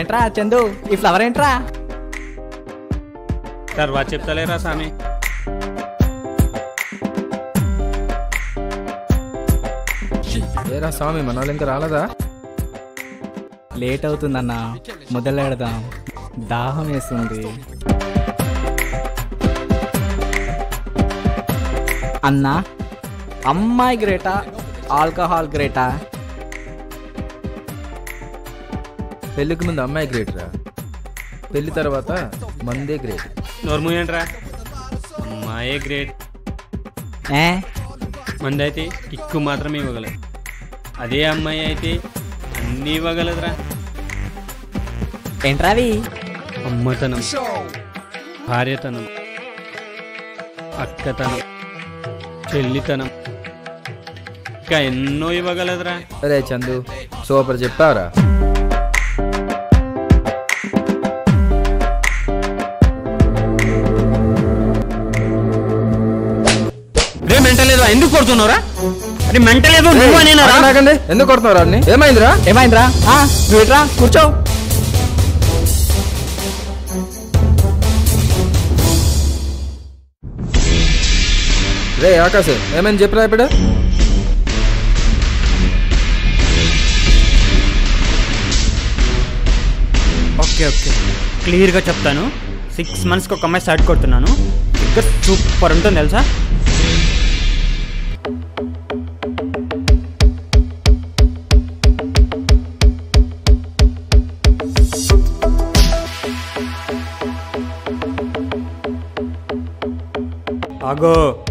ఏంట్రా చందు ఈ ఫ్లవర్ ఏంట్రా తర్వాత చెప్తలేరా స్వామి ఏరా స్వామి మన వాళ్ళు ఇంకా రాలేదా లేట్ అవుతుందన్నా మొదలెడదాం దాహం వేస్తుంది అన్నా అమ్మాయి గ్రేటా ఆల్కహాల్ గ్రేటా పెళ్లికి ముందు అమ్మాయి గ్రేట్ రా పెళ్లి తర్వాత మందే గ్రేట్ నోర్ము ఏంట్రా అమ్మాయే గ్రేట్ ఏ మంది అయితే కిక్కు మాత్రమే ఇవ్వగలదు అదే అమ్మాయి అయితే అన్నీ ఇవ్వగలదురా ఏంట్రా అవి అమ్మతనం భార్యతనం అక్కతనం చెల్లితనం ఇంకా ఎన్నో ఇవ్వగలదురా అరే చందు సూపర్ చెప్పావరా రే మెంటల్ ఏదో ఎందుకు కొడుతున్నావురా అరే మెంటల్ ఏదో నువ్వు ఏయ్, అనేనారా ఆగండి. ఎందుకు కొడుతున్నారు అన్ని ఏమైందిరా ఏమైందిరా ఆ, నువ్వు ఇట్రా కూర్చో రే ఆకాశ్ ఏమైంది చెప్పిరా ఇప్పుడు ఓకే ఓకే క్లియర్గా చెప్తాను సిక్స్ మంత్స్కి ఒక అమ్మాయి స్టార్ట్ కొడుతున్నాను ఫిగర్ సూపర్ ఉంటుంది తెలుసా ఆగో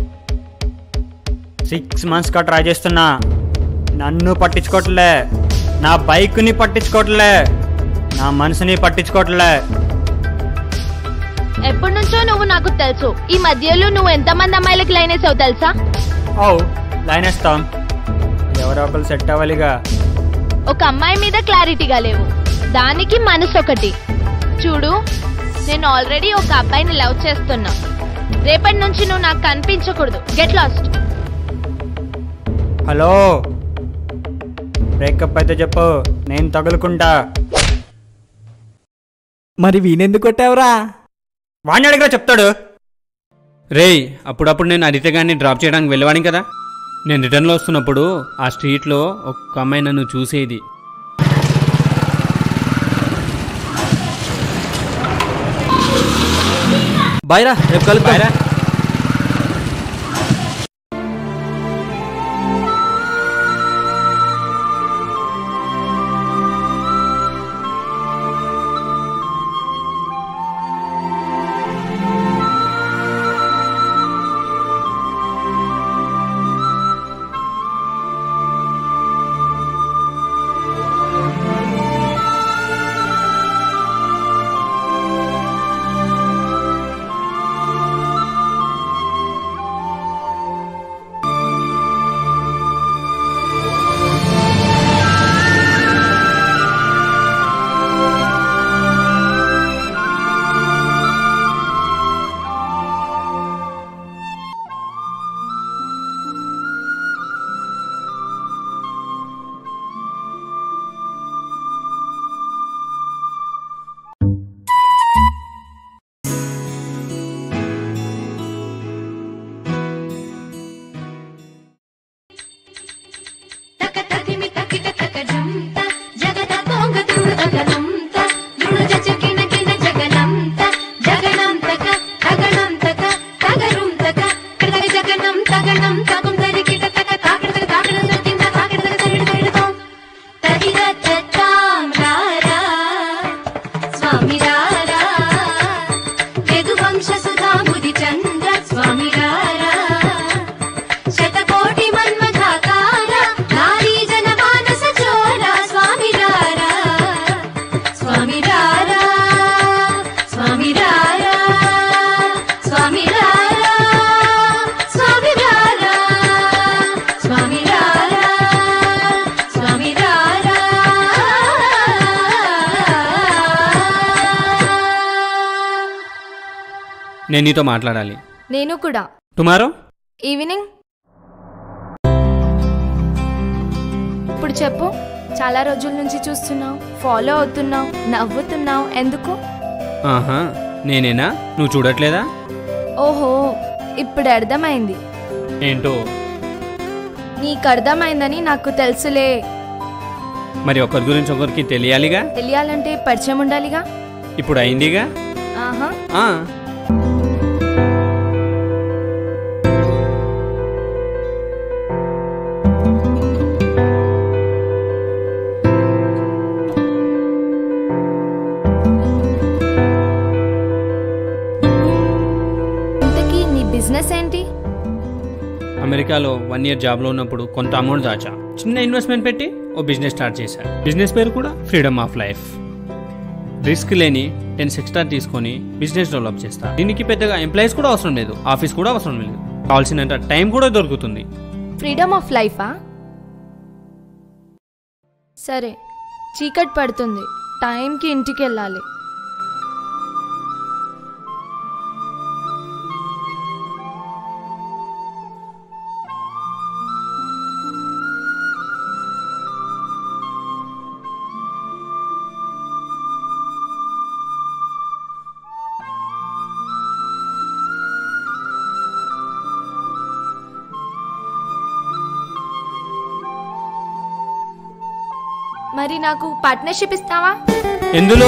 సిక్స్ మంత్స్గా ట్రై చేస్తున్నా నన్ను పట్టించుకోవట్లే నా బైక్ని పట్టించుకోవట్లే నా మనసుని పట్టించుకోవట్లే ఎప్పటి నుంచో నువ్వు నాకు తెలుసు ఈ మధ్యలో నువ్వు ఎంతమంది అమ్మాయిలకి లైన్ వేసావు తెలుసా ఓ లైన్ వేస్తాం ఎవరో ఒకరు సెట్ అవ్వాలిగా ఒక అమ్మాయి మీద క్లారిటీగా లేవు దానికి మనసు ఒకటి చూడు నేను ఆల్రెడీ ఒక అబ్బాయిని లవ్ చేస్తున్నా రేపటి నుంచి నువ్వు నాకు కనిపించకూడదు గెట్ లాస్ట్ హలో బ్రేకప్ అయితే చెప్పు నేను తగులుకుంటా మరి వీనెందుకు కొట్టావురా వాడిని అడిగా చెప్తాడు రేయ్ అప్పుడప్పుడు నేను అడిగితే గారిని డ్రాప్ చేయడానికి వెళ్ళవాని కదా నేను రిటర్న్లో వస్తున్నప్పుడు ఆ స్ట్రీట్లో ఒక అమ్మాయి నన్ను చూసేది బాయ్రా రేపు కలుపుతారా తక తకిమి తకిట తక జంత జగద తోంగ తుడు తగనంత దుడు జచకిన కిన జగనంత జగనం తక తగనం తక తగరుం తక కడగ జగనం తగనం తగుం తరికిట తక తాకిడ తక తాకిడ సకింద తాకిడ తక తరికిడ తరికిడ తదిగ చత్తాం రారా స్వామి రారా యదువంశ సుధాముది చంద్ర స్వామి రారా శతకోటి మన్మథాకార నారీ జన మానస చోర స్వామి రారా స్వామి రారా స్వామి రారా స్వామి రారా స్వామి రారా స్వామి రారా స్వామి రారా నేను నీతో మాట్లాడాలి నేను కూడా టుమారో ఈవినింగ్ ఇప్పుడు చెప్పు చాలా రోజుల నుంచి చూస్తున్నావు ఫాలో అవుతున్నావు నవ్వుతున్నావు ఎందుకు ఆహా నేనేనా నువ్వు చూడట్లేదా ఓహో ఇప్పుడు అర్థమైంది ఏంటో నీకు అర్థమైందని నాకు తెలుసులే మరి ఒకరి గురించి ఒకరికి తెలియాలిగా తెలియాలంటే పరిచయం ఉండాలిగా ఇప్పుడు అయిందిగా ఆహా ఆ, ఇంతకీ నీ బిజినెస్ ఏంటి అమెరికాలో వన్ ఇయర్ జాబ్లో ఉన్నప్పుడు కొంత అమౌంట్ దాచా చిన్న ఇన్వెస్ట్మెంట్ పెట్టి ఓ బిజినెస్ స్టార్ట్ చేశాను బిజినెస్ పేరు కూడా ఫ్రీడమ్ ఆఫ్ లైఫ్ రిస్క్ లేని టెన్ ఎక్స్ట్రా తీసుకొని బిజినెస్ డెవలప్ చేస్తా దీనికి పెద్దగా ఎంప్లాయీస్ కూడా అవసరం లేదు ఆఫీస్ కూడా అవసరం లేదు కావాల్సినంత టైం కూడా దొరుకుతుంది ఫ్రీడమ్ ఆఫ్ లైఫా సరే చీకటి పడుతుంది టైంకి ఇంటికి వెళ్ళాలి మరి నాకు పార్ట్నర్షిప్ ఇస్తావా ఎందులో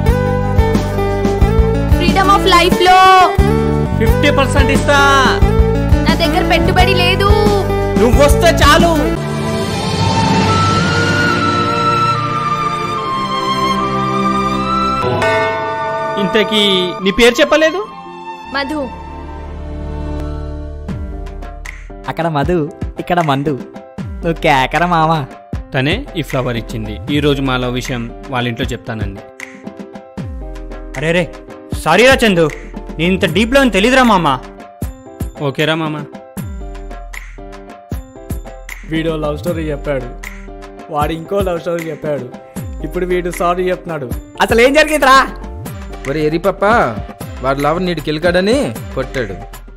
ఫ్రీడమ్ ఆఫ్ లైఫ్ లో ఫిఫ్టీ పర్సెంట్ ఇస్తా నా దగ్గర పెట్టుబడి లేదు నువ్వు వస్తే చాలు ఇంతకీ నీ పేరు చెప్పలేదు మధు అక్కడ మధు ఇక్కడ మందు నువ్వు కేకర మావా తనే ఈ ఫ్లవర్ ఇచ్చింది ఈ రోజు మాలో విషయం వాళ్ళ ఇంట్లో చెప్తానండి అరే రే సారీరా చందు నేను ఇంత డీప్లో అని తెలీదురా మామ ఓకేరా మామ వీడు లవ్ స్టోరీ చెప్పాడు వాడు ఇంకో లవ్ స్టోరీ చెప్పాడు ఇప్పుడు వీడు సారీ చెప్తున్నాడు అసలు ఏం జరిగిందిరా ఒరే ఎరి పప్ప వాడు లవర్ నీడు కిలికాడని కొట్టాడు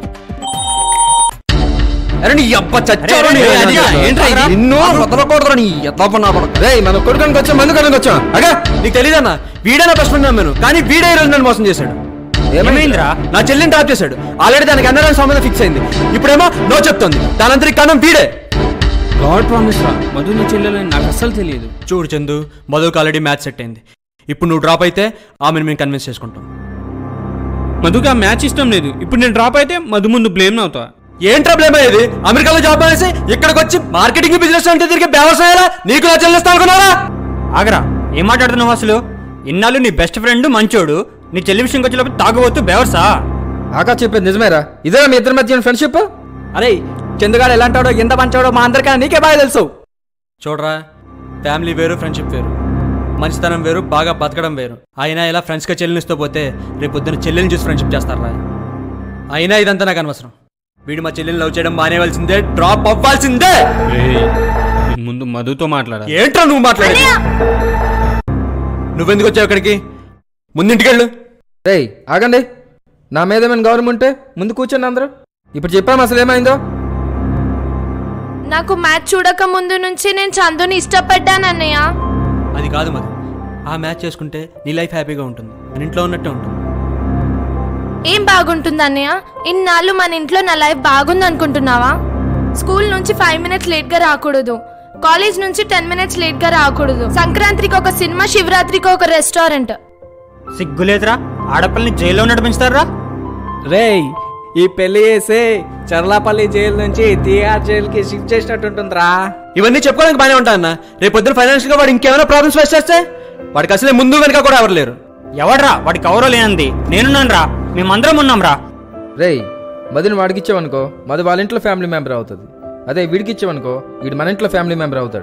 అరే నీ అబ్బ చచ్చారు అరే, నీ అరే, అది. అరే, ఏంట్రా ఇది? నిన్ను వదలకూడదురా నీ ఎత్తప నా పడక. రేయ్ మన కొడుకునికి వచ్చాం మందు కడానికి వచ్చాం అగా నీకు తెలియదన్నా వీడే నా బెస్ట్ ఫ్రెండ్ నమ్మాను కానీ వీడే ఈ రోజు నన్ను మోసం చేశాడు ఏమైందిరా నా చెల్లిని డ్రాప్ చేశాడు ఆల్రెడీ దానికి అన్నదాని సంబంధం ఫిక్స్ అయింది ఇప్పుడేమో నో చెప్తోంది దానంతరికి కారణం వీడే గాడ్ ప్రామిస్ రా మధు నీ చెల్లెలని నాకు అస్సలు తెలియదు చూడు చందు మధుకి ఆల్రెడీ మ్యాచ్ సెట్ అయింది ఇప్పుడు నువ్వు డ్రాప్ అయితే ఆమెను మేము కన్విన్స్ చేసుకుంటాం మధుకి ఆ మ్యాచ్ ఇష్టం లేదు ఇప్పుడు నేను డ్రాప్ అయితే మధు ముందు బ్లేమ్ అవుతా ఏం ప్రాబ్లం అయ్యేది అమెరికాలో జాబ్ అనేసి ఇక్కడికి వచ్చి మార్కెటింగ్ బిజినెస్ అంటే తిరిగి వ్యవసాయాలా నీకు నా చెల్లిస్తా అనుకున్నారా ఆగరా ఏం మాట్లాడుతున్నావు అసలు ఇన్నాళ్ళు నీ బెస్ట్ ఫ్రెండ్ మంచోడు నీ చెల్లి విషయంకి వచ్చేటప్పుడు తాగబోతూ బెవర్సా ఆకా చెప్పేది నిజమేరా ఇదే మీ ఇద్దరి మధ్య ఫ్రెండ్షిప్ అరే చందుగాడు ఎలాంటాడో ఎంత మంచాడో మా అందరికన్నా నీకే బాగా తెలుసు చూడరా ఫ్యామిలీ వేరు ఫ్రెండ్షిప్ వేరు మంచితనం వేరు బాగా బతకడం వేరు అయినా ఇలా ఫ్రెండ్స్గా చెల్లినిస్తూ పోతే రేపు పొద్దున్న చెల్లెల్ని చూసి ఫ్రెండ్షిప్ చేస్తారా అయినా ఇదంతా నాకు అనవసరం వీడు మా చెల్లెల్ని లవ్ చేయడం మానేవలసిందే డ్రాప్ అవ్వాల్సిందే రేయ్, నేను ముందు మధుతో మాట్లాడాలి ఏంట్రా నువ్వు మాట్లాడేది నువ్వెందుకు వచ్చావు ఇక్కడికి ముందింటికెళ్ళు రేయ్ ఆగండి నా మీద ఏమైనా గౌరవం ఉంటే ముందు కూర్చోండి అందరూ ఇప్పుడు చెప్పాము అసలు ఏమైందో నాకు మ్యాచ్ చూడక ముందు నుంచి నేను చందుని ఇష్టపడ్డాను అన్నయ్య అది కాదు మరి ఆ మ్యాచ్ చేసుకుంటే నీ లైఫ్ హ్యాపీగా ఉంటుంది మన ఇంట్లో ఉన్నట్టే ఉంటుంది ఏం బాగుంటుంది అన్నయ్య ఇన్నాళ్ళు మన ఇంట్లో నా లైఫ్ బాగుంది అనుకుంటున్నావా స్కూల్ నుంచి ఫైవ్ మినిట్స్ లేట్ గా రాకూడదు కాలేజ్ నుంచి టెన్ మినిట్స్ లేట్ గా రాకూడదు సంక్రాంతికి ఒక సినిమా శివరాత్రికి ఒక రెస్టారెంట్ సిగ్గులేదురా ఆడపిల్లని జైల్లో ఉన్నట్టు పెంచుతారా రేయ్ ఈ పెళ్లి చేసి చర్లాపల్లి జైలు నుంచి తీహార్ జైలుకి షిఫ్ట్ చేసినట్టుంటుందిరా ఇవన్నీ చెప్పుకోవడానికి బాగానే ఉంటా అన్న రేపు పొద్దున ఫైనాన్షియల్ గా వాడు ఇంకేమైనా ప్రాబ్లమ్స్ ఫేస్ చేస్తే వాడికి అసలే ముందు వెనక కూడా ఎవరు లేరు ఎవడ్రా వాడికి ఎవరో లేనంది నేనున్నాను రా మేమందరం ఉన్నాం రా రేయ్ మధుని వాడికి ఇచ్చావనుకో మధు వాళ్ళ ఇంట్లో ఫ్యామిలీ మెంబర్ అవుతుంది అదే వీడికి ఇచ్చావనుకో వీడు మన ఇంట్లో ఫ్యామిలీ మెంబర్ అవుతాడు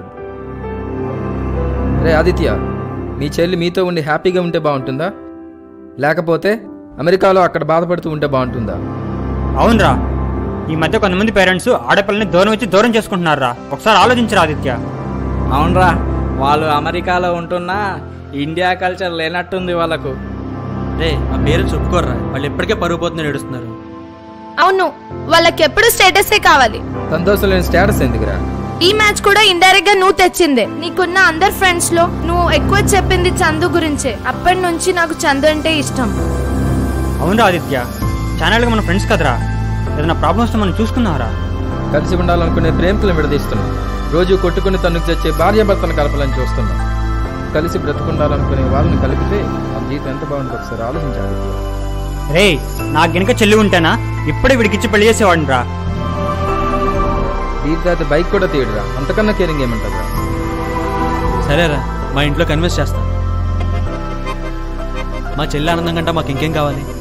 రే ఆదిత్య మీ చెల్లి మీతో ఉండి హ్యాపీగా ఉంటే బాగుంటుందా లేకపోతే అమెరికాలో అక్కడ బాధపడుతూ ఉంటే బాగుంటుందా అవునరా ఈ మధ్య కొంతమంది పేరెంట్స్ ఆడపిల్లని దూరం వచ్చి దూరం చేసుకుంటున్నారా ఒకసారి ఆలోచించరా ఆదిత్య అవునరా వాళ్ళు అమెరికాలో ఉంటున్నా ఇండియా కల్చర్ లేనట్టుంది వాళ్ళకు రే ఆ పేరెంట్స్ ఒప్పుకోర్రా వాళ్ళు ఎప్పటికే పరుగు పోతుందని ఏడుస్తున్నారు అవును వాళ్ళకి ఎప్పుడు స్టేటసే కావాలి సంతోషం లేని స్టేటస్ ఎందుకురా ఈ మ్యాచ్ కూడా ఇండైరెక్ట్ గా నువ్వు తెచ్చిందే నీకున్న అందరు ఫ్రెండ్స్ లో నువ్వు ఎక్కువ చెప్పింది చందు గురించే అప్పటి నుంచి నాకు చందు అంటే ఇష్టం అవునరా ఆదిత్య ఛానల్గా మన ఫ్రెండ్స్ కదరా ఏదైనా ప్రాబ్లమ్ వస్తే మనం చూసుకున్నారా కలిసి ఉండాలనుకునే ప్రేమికులను విడదీస్తున్నాం రోజు కొట్టుకుని తనకు తెచ్చే భార్యాభర్తను కలపాలని చూస్తున్నాం కలిసి బ్రతుకుండాలనుకునే వాళ్ళని కలిపితే ఆ జీవితం ఎంత బాగుంటుంది ఒకసారి ఆలోచించాలి రే నాకు గనుక చెల్లి ఉంటేనా ఇప్పుడే వీడికిచ్చి పెళ్లి చేసేవాడిని రా దీర్ఘాతి బైక్ కూడా తీయడురా అంతకన్నా కేరింగ్ ఏమంటారా సరేరా మా ఇంట్లో కన్విన్స్ చేస్తా మా చెల్లి ఆనందం కంటే మాకు ఇంకేం కావాలి